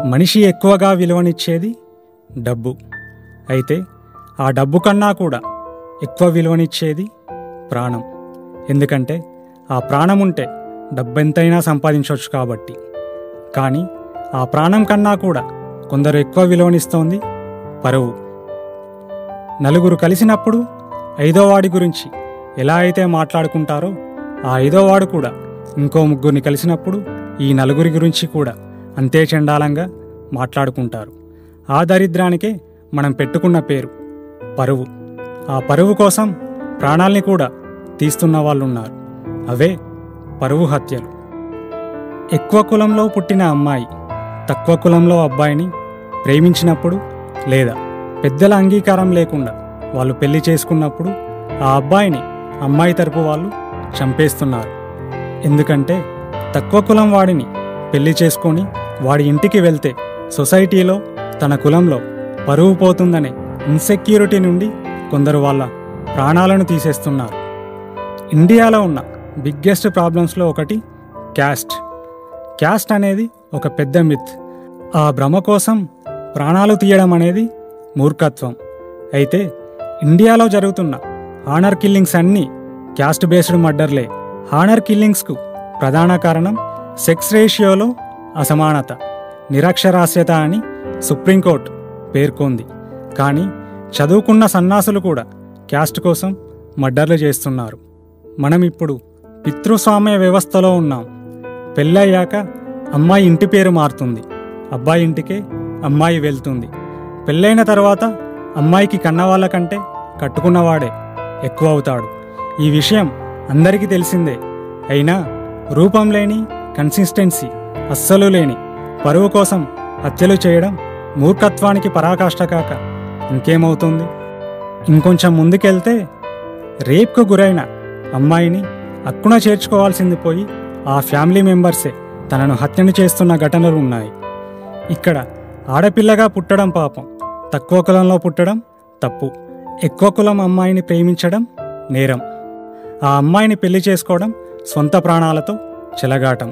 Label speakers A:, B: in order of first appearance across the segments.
A: మనిషి ఎక్కువగా విలువనిచ్చేది డబ్బు అయితే ఆ డబ్బు కన్నా కూడా ఎక్కువ విలువనిచ్చేది ప్రాణం ఎందుకంటే ఆ ప్రాణం ఉంటే డబ్బెంతైనా సంపాదించవచ్చు కాబట్టి కానీ ఆ ప్రాణం కన్నా కూడా కొందరు ఎక్కువ విలువనిస్తోంది పరువు నలుగురు కలిసినప్పుడు ఐదో వాడి గురించి ఎలా అయితే మాట్లాడుకుంటారో ఆ ఐదో వాడు కూడా ఇంకో ముగ్గురిని కలిసినప్పుడు ఈ నలుగురి గురించి కూడా అంతే చండాలంగా మాట్లాడుకుంటారు ఆ దరిద్రానికే మనం పెట్టుకున్న పేరు పరువు ఆ పరువు కోసం ప్రాణాల్ని కూడా తీస్తున్న వాళ్ళున్నారు అవే పరువు హత్యలు ఎక్కువ కులంలో పుట్టిన అమ్మాయి తక్కువ కులంలో అబ్బాయిని ప్రేమించినప్పుడు లేదా పెద్దల అంగీకారం లేకుండా వాళ్ళు పెళ్లి చేసుకున్నప్పుడు ఆ అబ్బాయిని అమ్మాయి తరపు వాళ్ళు చంపేస్తున్నారు ఎందుకంటే తక్కువ కులం వాడిని పెళ్లి చేసుకొని వాడి ఇంటికి వెళ్తే సొసైటీలో తన కులంలో పరువు పోతుందనే ఇన్సెక్యూరిటీ నుండి కొందరు వాళ్ళ ప్రాణాలను తీసేస్తున్నారు ఇండియాలో ఉన్న బిగ్గెస్ట్ ప్రాబ్లమ్స్లో ఒకటి క్యాస్ట్ క్యాస్ట్ అనేది ఒక పెద్ద మిత్ ఆ భ్రమ కోసం ప్రాణాలు తీయడం అనేది మూర్ఖత్వం అయితే ఇండియాలో జరుగుతున్న హానర్ కిల్లింగ్స్ అన్నీ క్యాస్ట్ బేస్డ్ మర్డర్లే హానర్ కిల్లింగ్స్కు ప్రధాన కారణం సెక్స్ రేషియోలో అసమానత నిరక్షరాస్యత అని సుప్రీంకోర్టు పేర్కొంది కానీ చదువుకున్న సన్నాసులు కూడా క్యాస్ట్ కోసం మర్డర్లు చేస్తున్నారు మనం ఇప్పుడు పితృస్వామ్య వ్యవస్థలో ఉన్నాం పెళ్ళయ్యాక అమ్మాయి ఇంటి పేరు మారుతుంది అబ్బాయి ఇంటికే అమ్మాయి వెళ్తుంది పెళ్ళైన తర్వాత అమ్మాయికి కన్నవాళ్ళ కంటే కట్టుకున్నవాడే ఎక్కువ అవుతాడు ఈ విషయం అందరికీ తెలిసిందే అయినా రూపం లేని కన్సిస్టెన్సీ అస్సలు లేని పరువు కోసం హత్యలు చేయడం మూర్ఖత్వానికి పరాకాష్ట కాక ఇంకేమవుతుంది ఇంకొంచెం ముందుకెళ్తే రేప్కు గురైన అమ్మాయిని అక్కున చేర్చుకోవాల్సింది పోయి ఆ ఫ్యామిలీ మెంబర్సే తనను హత్యను చేస్తున్న ఘటనలు ఉన్నాయి ఇక్కడ ఆడపిల్లగా పుట్టడం పాపం తక్కువ కులంలో పుట్టడం తప్పు ఎక్కువ కులం అమ్మాయిని ప్రేమించడం నేరం ఆ అమ్మాయిని పెళ్లి చేసుకోవడం సొంత ప్రాణాలతో చెలగాటం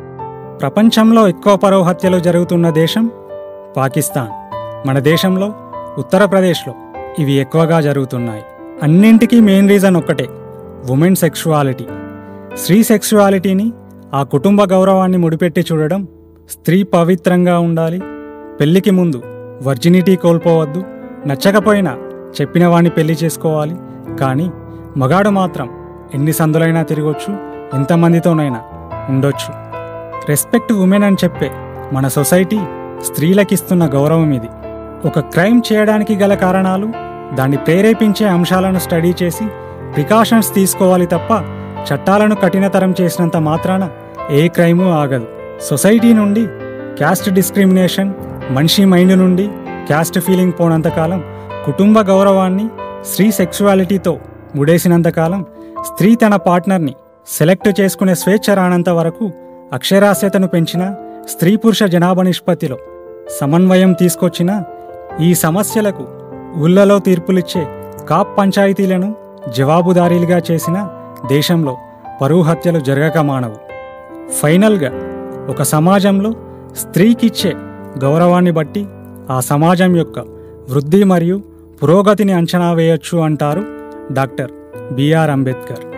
A: ప్రపంచంలో ఎక్కువ పరువు హత్యలు జరుగుతున్న దేశం పాకిస్తాన్ మన దేశంలో ఉత్తరప్రదేశ్లో ఇవి ఎక్కువగా జరుగుతున్నాయి అన్నింటికీ మెయిన్ రీజన్ ఒక్కటే ఉమెన్ సెక్సువాలిటీ స్త్రీ సెక్సువాలిటీని ఆ కుటుంబ గౌరవాన్ని ముడిపెట్టి చూడడం స్త్రీ పవిత్రంగా ఉండాలి పెళ్లికి ముందు వర్జినిటీ కోల్పోవద్దు నచ్చకపోయినా చెప్పిన వాణ్ణి పెళ్లి చేసుకోవాలి కానీ మగాడు మాత్రం ఎన్ని సందులైనా తిరగొచ్చు ఎంతమందితోనైనా ఉండొచ్చు రెస్పెక్ట్ ఉమెన్ అని చెప్పే మన సొసైటీ స్త్రీలకిస్తున్న గౌరవం ఇది ఒక క్రైమ్ చేయడానికి గల కారణాలు దాన్ని ప్రేరేపించే అంశాలను స్టడీ చేసి ప్రికాషన్స్ తీసుకోవాలి తప్ప చట్టాలను కఠినతరం చేసినంత మాత్రాన ఏ క్రైము ఆగదు సొసైటీ నుండి క్యాస్ట్ డిస్క్రిమినేషన్ మనిషి మైండ్ నుండి క్యాస్ట్ ఫీలింగ్ పోనంతకాలం కుటుంబ గౌరవాన్ని స్త్రీ సెక్సువాలిటీతో ముడేసినంతకాలం స్త్రీ తన పార్ట్నర్ని సెలెక్ట్ చేసుకునే స్వేచ్ఛ రానంత వరకు అక్షరాస్యతను పెంచిన స్త్రీ పురుష జనాభా నిష్పత్తిలో సమన్వయం తీసుకొచ్చిన ఈ సమస్యలకు ఊళ్ళలో తీర్పులిచ్చే కాప్ పంచాయతీలను జవాబుదారీలుగా చేసిన దేశంలో పరువు హత్యలు జరగక మానవు ఫైనల్గా ఒక సమాజంలో స్త్రీకిచ్చే గౌరవాన్ని బట్టి ఆ సమాజం యొక్క వృద్ధి మరియు పురోగతిని అంచనా వేయొచ్చు అంటారు డాక్టర్ బిఆర్ అంబేద్కర్